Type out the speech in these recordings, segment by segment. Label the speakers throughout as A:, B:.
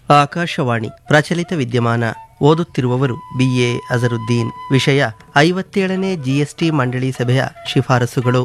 A: ಆಕಾಶವಾಣಿ ಪ್ರಚಲಿತ ವಿದ್ಯಮಾನ ಓದುತ್ತಿರುವವರು ಬಿಎ ಅಜರುದ್ದೀನ್ ವಿಷಯ ಐವತ್ತೇಳನೇ ಜಿಎಸ್ಟಿ ಮಂಡಳಿ ಸಭೆಯ ಶಿಫಾರಸುಗಳು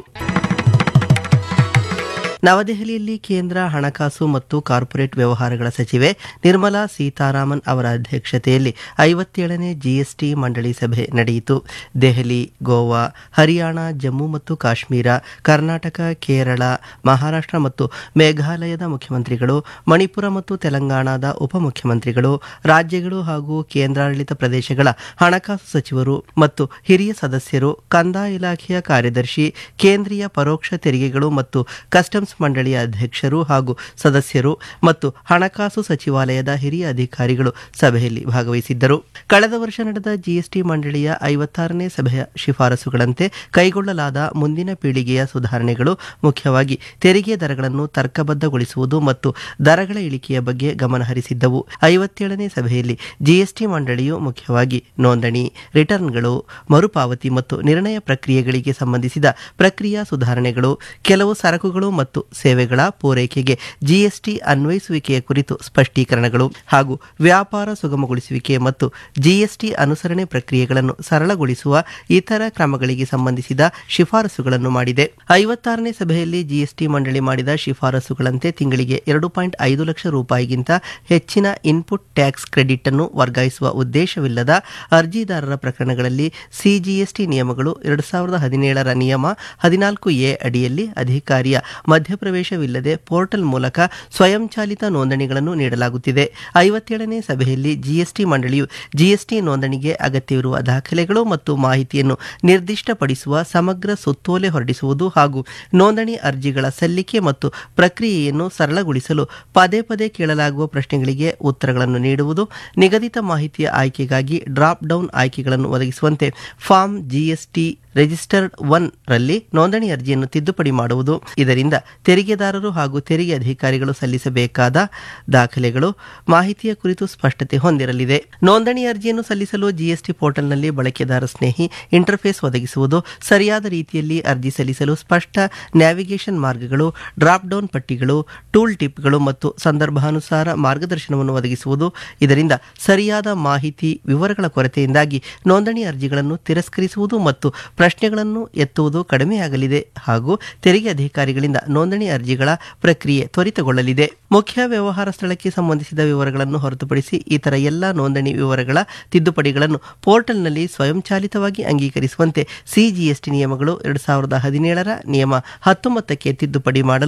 A: ನವದೆಹಲಿಯಲ್ಲಿ ಕೇಂದ್ರ ಹಣಕಾಸು ಮತ್ತು ಕಾರ್ಪೊರೇಟ್ ವ್ಯವಹಾರಗಳ ಸಚಿವೆ ನಿರ್ಮಲಾ ಸೀತಾರಾಮನ್ ಅವರ ಅಧ್ಯಕ್ಷತೆಯಲ್ಲಿ ಐವತ್ತೇಳನೇ ಜಿಎಸ್ಟಿ ಮಂಡಳಿ ಸಭೆ ನಡೆಯಿತು ದೆಹಲಿ ಗೋವಾ ಹರಿಯಾಣ ಜಮ್ಮು ಮತ್ತು ಕಾಶ್ಮೀರ ಕರ್ನಾಟಕ ಕೇರಳ ಮಹಾರಾಷ್ಟ್ರ ಮತ್ತು ಮೇಘಾಲಯದ ಮುಖ್ಯಮಂತ್ರಿಗಳು ಮಣಿಪುರ ಮತ್ತು ತೆಲಂಗಾಣದ ಉಪಮುಖ್ಯಮಂತ್ರಿಗಳು ರಾಜ್ಯಗಳು ಹಾಗೂ ಕೇಂದ್ರಾಡಳಿತ ಪ್ರದೇಶಗಳ ಹಣಕಾಸು ಸಚಿವರು ಮತ್ತು ಹಿರಿಯ ಸದಸ್ಯರು ಕಂದಾಯ ಇಲಾಖೆಯ ಕಾರ್ಯದರ್ಶಿ ಕೇಂದ್ರೀಯ ಪರೋಕ್ಷ ತೆರಿಗೆಗಳು ಮತ್ತು ಕಸ್ಟಮ್ಸ್ ಮಂಡಳಿಯ ಅಧ್ಯಕ್ಷರು ಹಾಗೂ ಸದಸ್ಯರು ಮತ್ತು ಹಣಕಾಸು ಸಚಿವಾಲಯದ ಹಿರಿಯ ಅಧಿಕಾರಿಗಳು ಸಭೆಯಲ್ಲಿ ಭಾಗವಹಿಸಿದ್ದರು ಕಳೆದ ವರ್ಷ ನಡೆದ ಜಿಎಸ್ಟಿ ಮಂಡಳಿಯ ಐವತ್ತಾರನೇ ಸಭೆಯ ಶಿಫಾರಸುಗಳಂತೆ ಕೈಗೊಳ್ಳಲಾದ ಮುಂದಿನ ಪೀಳಿಗೆಯ ಸುಧಾರಣೆಗಳು ಮುಖ್ಯವಾಗಿ ತೆರಿಗೆ ದರಗಳನ್ನು ತರ್ಕಬದ್ಧಗೊಳಿಸುವುದು ಮತ್ತು ದರಗಳ ಇಳಿಕೆಯ ಬಗ್ಗೆ ಗಮನಹರಿಸಿದ್ದವು ಐವತ್ತೇಳನೇ ಸಭೆಯಲ್ಲಿ ಜಿಎಸ್ಟಿ ಮಂಡಳಿಯು ಮುಖ್ಯವಾಗಿ ನೋಂದಣಿ ರಿಟರ್ನ್ಗಳು ಮರುಪಾವತಿ ಮತ್ತು ನಿರ್ಣಯ ಪ್ರಕ್ರಿಯೆಗಳಿಗೆ ಸಂಬಂಧಿಸಿದ ಪ್ರಕ್ರಿಯಾ ಸುಧಾರಣೆಗಳು ಕೆಲವು ಸರಕುಗಳು ಮತ್ತು ಸೇವೆಗಳ ಪೂರೈಕೆಗೆ ಜಿಎಸ್ಟಿ ಅನ್ವಯಿಸುವಿಕೆಯ ಕುರಿತು ಸ್ಪಷ್ಟೀಕರಣಗಳು ಹಾಗೂ ವ್ಯಾಪಾರ ಸುಗಮಗೊಳಿಸುವಿಕೆ ಮತ್ತು ಜಿಎಸ್ಟಿ ಅನುಸರಣೆ ಪ್ರಕ್ರಿಯೆಗಳನ್ನು ಸರಳಗೊಳಿಸುವ ಇತರ ಕ್ರಮಗಳಿಗೆ ಸಂಬಂಧಿಸಿದ ಶಿಫಾರಸುಗಳನ್ನು ಮಾಡಿದೆ ಐವತ್ತಾರನೇ ಸಭೆಯಲ್ಲಿ ಜಿಎಸ್ಟಿ ಮಂಡಳಿ ಮಾಡಿದ ಶಿಫಾರಸುಗಳಂತೆ ತಿಂಗಳಿಗೆ ಎರಡು ಪಾಯಿಂಟ್ ಐದು ಲಕ್ಷ ರೂಪಾಯಿಗಿಂತ ಹೆಚ್ಚಿನ ಇನ್ಪುಟ್ ಟ್ಯಾಕ್ಸ್ ಕ್ರೆಡಿಟ್ ಅನ್ನು ವರ್ಗಾಯಿಸುವ ಉದ್ದೇಶವಿಲ್ಲದ ಅರ್ಜಿದಾರರ ಪ್ರಕರಣಗಳಲ್ಲಿ ಸಿಜಿಎಸ್ಟಿ ನಿಯಮಗಳು ಎರಡು ಸಾವಿರದ ಹದಿನೇಳರ ನಿಯಮ ಹದಿನಾಲ್ಕು ಎ ಅಡಿಯಲ್ಲಿ ಅಧಿಕಾರಿಯ ಮಧ್ಯಪ್ರವೇಶವಿಲ್ಲದೆ ಪೋರ್ಟಲ್ ಮೂಲಕ ಸ್ವಯಂಚಾಲಿತ ನೋಂದಣಿಗಳನ್ನು ನೀಡಲಾಗುತ್ತಿದೆ ಐವತ್ತೇಳನೇ ಸಭೆಯಲ್ಲಿ ಜಿಎಸ್ಟಿ ಮಂಡಳಿಯು ಜಿಎಸ್ಟಿ ನೋಂದಣಿಗೆ ಅಗತ್ಯವಿರುವ ದಾಖಲೆಗಳು ಮತ್ತು ಮಾಹಿತಿಯನ್ನು ನಿರ್ದಿಷ್ಟಪಡಿಸುವ ಸಮಗ್ರ ಸುತ್ತೋಲೆ ಹೊರಡಿಸುವುದು ಹಾಗೂ ನೋಂದಣಿ ಅರ್ಜಿಗಳ ಸಲ್ಲಿಕೆ ಮತ್ತು ಪ್ರಕ್ರಿಯೆಯನ್ನು ಸರಳಗೊಳಿಸಲು ಪದೇ ಪದೇ ಕೇಳಲಾಗುವ ಪ್ರಶ್ನೆಗಳಿಗೆ ಉತ್ತರಗಳನ್ನು ನೀಡುವುದು ನಿಗದಿತ ಮಾಹಿತಿಯ ಆಯ್ಕೆಗಾಗಿ ಡ್ರಾಪ್ ಡೌನ್ ಆಯ್ಕೆಗಳನ್ನು ಒದಗಿಸುವಂತೆ ಫಾರ್ಮ್ ಜಿಎಸ್ಟಿ ರಿಜಿಸ್ಟರ್ಡ್ ಒನ್ ರಲ್ಲಿ ನೋಂದಣಿ ಅರ್ಜಿಯನ್ನು ತಿದ್ದುಪಡಿ ಮಾಡುವುದು ಇದರಿಂದ ತೆರಿಗೆದಾರರು ಹಾಗೂ ತೆರಿಗೆ ಅಧಿಕಾರಿಗಳು ಸಲ್ಲಿಸಬೇಕಾದ ದಾಖಲೆಗಳು ಮಾಹಿತಿಯ ಕುರಿತು ಸ್ಪಷ್ಟತೆ ಹೊಂದಿರಲಿದೆ ನೋಂದಣಿ ಅರ್ಜಿಯನ್ನು ಸಲ್ಲಿಸಲು ಜಿಎಸ್ಟಿ ಪೋರ್ಟಲ್ನಲ್ಲಿ ಬಳಕೆದಾರ ಸ್ನೇಹಿ ಇಂಟರ್ಫೇಸ್ ಒದಗಿಸುವುದು ಸರಿಯಾದ ರೀತಿಯಲ್ಲಿ ಅರ್ಜಿ ಸಲ್ಲಿಸಲು ಸ್ಪಷ್ಟ ನ್ಯಾವಿಗೇಷನ್ ಮಾರ್ಗಗಳು ಡ್ರಾಪ್ ಡೌನ್ ಪಟ್ಟಿಗಳು ಟೂಲ್ ಟಿಪ್ಗಳು ಮತ್ತು ಸಂದರ್ಭಾನುಸಾರ ಮಾರ್ಗದರ್ಶನವನ್ನು ಒದಗಿಸುವುದು ಇದರಿಂದ ಸರಿಯಾದ ಮಾಹಿತಿ ವಿವರಗಳ ಕೊರತೆಯಿಂದಾಗಿ ನೋಂದಣಿ ಅರ್ಜಿಗಳನ್ನು ತಿರಸ್ಕರಿಸುವುದು ಮತ್ತು ಪ್ರಶ್ನೆಗಳನ್ನು ಎತ್ತುವುದು ಕಡಿಮೆಯಾಗಲಿದೆ ಹಾಗೂ ತೆರಿಗೆ ಅಧಿಕಾರಿಗಳಿಂದ ನೋಂದಣಿ ಅರ್ಜಿಗಳ ಪ್ರಕ್ರಿಯೆ ತ್ವರಿತಗೊಳ್ಳಲಿದೆ ಮುಖ್ಯ ವ್ಯವಹಾರ ಸ್ಥಳಕ್ಕೆ ಸಂಬಂಧಿಸಿದ ವಿವರಗಳನ್ನು ಹೊರತುಪಡಿಸಿ ಇತರ ಎಲ್ಲ ನೋಂದಣಿ ವಿವರಗಳ ತಿದ್ದುಪಡಿಗಳನ್ನು ಪೋರ್ಟಲ್ನಲ್ಲಿ ಸ್ವಯಂಚಾಲಿತವಾಗಿ ಅಂಗೀಕರಿಸುವಂತೆ ಸಿಜಿಎಸ್ಟಿ ನಿಯಮಗಳು ಎರಡು ಸಾವಿರದ ಹದಿನೇಳರ ನಿಯಮ ಹತ್ತೊಂಬತ್ತಕ್ಕೆ ತಿದ್ದುಪಡಿ ಮಾಡಲು